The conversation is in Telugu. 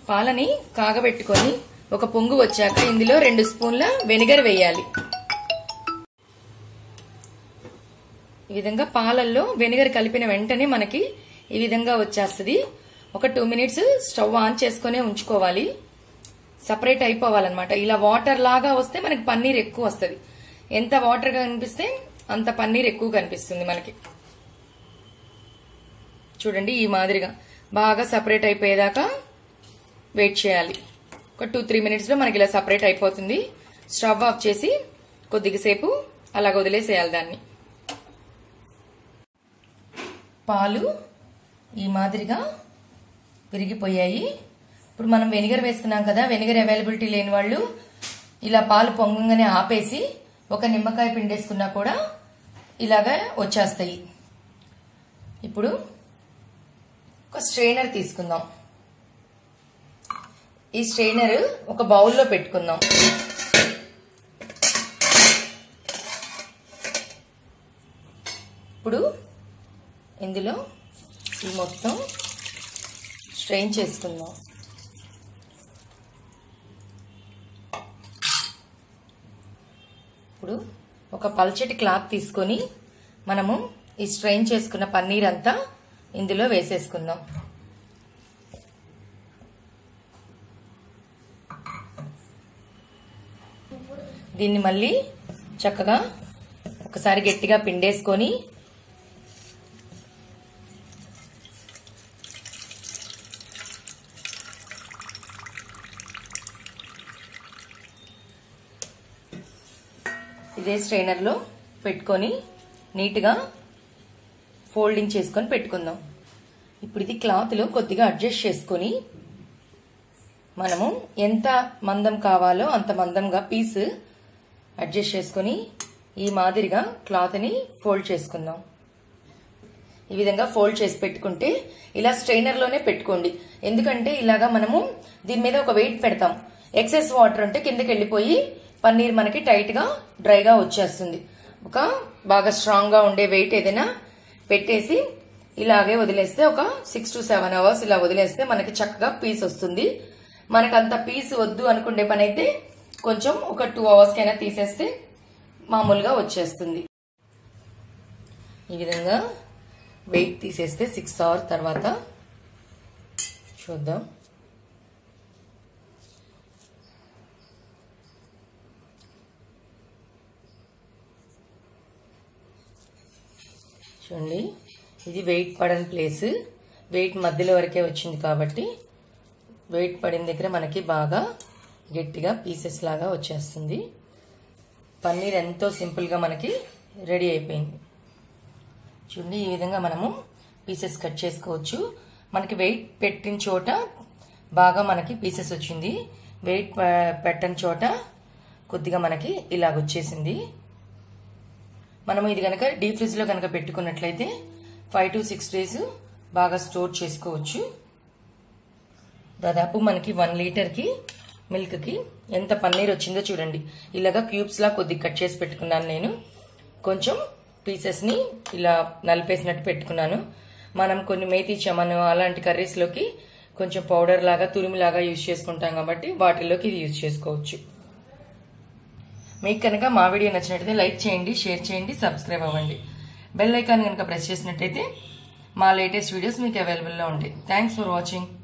పాలని కాగబెట్టుకొని ఒక పొంగు వచ్చాక ఇందులో రెండు స్పూన్ల వెనిగర్ వేయాలి ఈ విధంగా పాలల్లో వెనిగర్ కలిపిన వెంటనే మనకి ఈ విధంగా వచ్చేస్తుంది ఒక టూ మినిట్స్ స్టవ్ ఆన్ చేసుకునే ఉంచుకోవాలి సపరేట్ అయిపోవాలన్నమాట ఇలా వాటర్ లాగా వస్తే మనకి పన్నీర్ ఎక్కువ వస్తుంది ఎంత వాటర్ గా కనిపిస్తే అంత పన్నీర్ ఎక్కువ కనిపిస్తుంది మనకి చూడండి ఈ మాదిరిగా బాగా సపరేట్ అయిపోయేదాకా వెయిట్ చేయాలి ఒక టూ త్రీ మినిట్స్ లో మనకి ఇలా సపరేట్ అయిపోతుంది స్టవ్ ఆఫ్ చేసి కొద్దిగా సేపు అలాగ వదిలేసేయాలి దాన్ని పాలు ఈ మాదిరిగా విరిగిపోయాయి ఇప్పుడు మనం వెనిగర్ వేసుకున్నాం కదా వెనిగర్ అవైలబిలిటీ లేని వాళ్ళు ఇలా పాలు పొంగంగానే ఆపేసి ఒక నిమ్మకాయ పిండేసుకున్నా కూడా ఇలాగా వచ్చేస్తాయి ఇప్పుడు ఒక స్ట్రైనర్ తీసుకుందాం ఈ స్ట్రైనర్ ఒక బౌల్లో పెట్టుకుందాం ఇప్పుడు ఇందులో ఈ మొత్తం స్ట్రెయిన్ చేసుకుందాం ఇప్పుడు ఒక పల్చటి క్లాత్ తీసుకొని మనము ఈ స్ట్రెయిన్ చేసుకున్న పన్నీర్ అంతా ఇందులో వేసేసుకుందాం దీన్ని మళ్ళీ చక్కగా ఒకసారి గట్టిగా పిండేసుకొని ఇదే స్ట్రైనర్లో పెట్టుకొని నీట్గా ఫోల్డింగ్ చేసుకొని పెట్టుకుందాం ఇప్పుడు ఇది క్లాత్లో కొద్దిగా అడ్జస్ట్ చేసుకొని మనము ఎంత మందం కావాలో అంత మందంగా పీస్ అడ్జస్ట్ చేసుకొని ఈ మాదిరిగా క్లాత్ని ఫోల్డ్ చేసుకుందాం ఈ విధంగా ఫోల్డ్ చేసి పెట్టుకుంటే ఇలా స్ట్రైనర్లోనే పెట్టుకోండి ఎందుకంటే ఇలాగా మనము దీని మీద ఒక వెయిట్ పెడతాం ఎక్సెస్ వాటర్ అంటే కిందకి వెళ్ళిపోయి పన్నీర్ మనకి టైట్ గా డ్రైగా వచ్చేస్తుంది ఒక బాగా స్ట్రాంగ్ గా ఉండే వెయిట్ ఏదైనా పెట్టేసి ఇలాగే వదిలేస్తే ఒక సిక్స్ టు సెవెన్ అవర్స్ ఇలా వదిలేస్తే మనకి చక్కగా పీస్ వస్తుంది మనకు అంత పీస్ వద్దు అనుకునే పని అయితే కొంచెం ఒక టూ అవర్స్ కైనా తీసేస్తే మామూలుగా వచ్చేస్తుంది ఈ విధంగా వెయిట్ తీసేస్తే సిక్స్ అవర్స్ తర్వాత చూద్దాం చూడండి ఇది వెయిట్ పడని ప్లేస్ వెయిట్ మధ్యలో వరకే వచ్చింది కాబట్టి వెయిట్ పడిన దగ్గర మనకి బాగా గట్టిగా పీసెస్ లాగా వచ్చేస్తుంది పన్నీర్ ఎంతో సింపుల్గా మనకి రెడీ అయిపోయింది చూడండి ఈ విధంగా మనము పీసెస్ కట్ చేసుకోవచ్చు మనకి వెయిట్ పెట్టిన చోట బాగా మనకి పీసెస్ వచ్చింది వెయిట్ ప- పెట్టని చోట కొద్దిగా మనకి ఇలాగ వచ్చేసింది మనం ఇది కనుక డీప్ ఫ్రిడ్జ్ లో కనుక పెట్టుకున్నట్లయితే ఫైవ్ టు సిక్స్ డేస్ బాగా స్టోర్ చేసుకోవచ్చు దాదాపు మనకి వన్ లీటర్ కి మిల్క్ కి ఎంత పన్నీర్ వచ్చిందో చూడండి ఇలాగా క్యూబ్స్ లా కొద్దిగా కట్ చేసి పెట్టుకున్నాను నేను కొంచెం పీసెస్ ని ఇలా నలిపేసినట్టు పెట్టుకున్నాను మనం కొన్ని మేతి చమను అలాంటి కర్రీస్ లోకి కొంచెం పౌడర్ లాగా తురిమి లాగా యూజ్ చేసుకుంటాం కాబట్టి వాటిల్లోకి ఇది యూజ్ చేసుకోవచ్చు మీకు కనుక మా వీడియో నచ్చినట్టయితే లైక్ చేయండి షేర్ చేయండి సబ్స్క్రైబ్ అవ్వండి బెల్ ఐకాన్ కనుక ప్రెస్ చేసినట్టయితే మా లేటెస్ట్ వీడియోస్ మీకు అవైలబుల్లో ఉంటాయి థ్యాంక్స్ ఫర్ వాచింగ్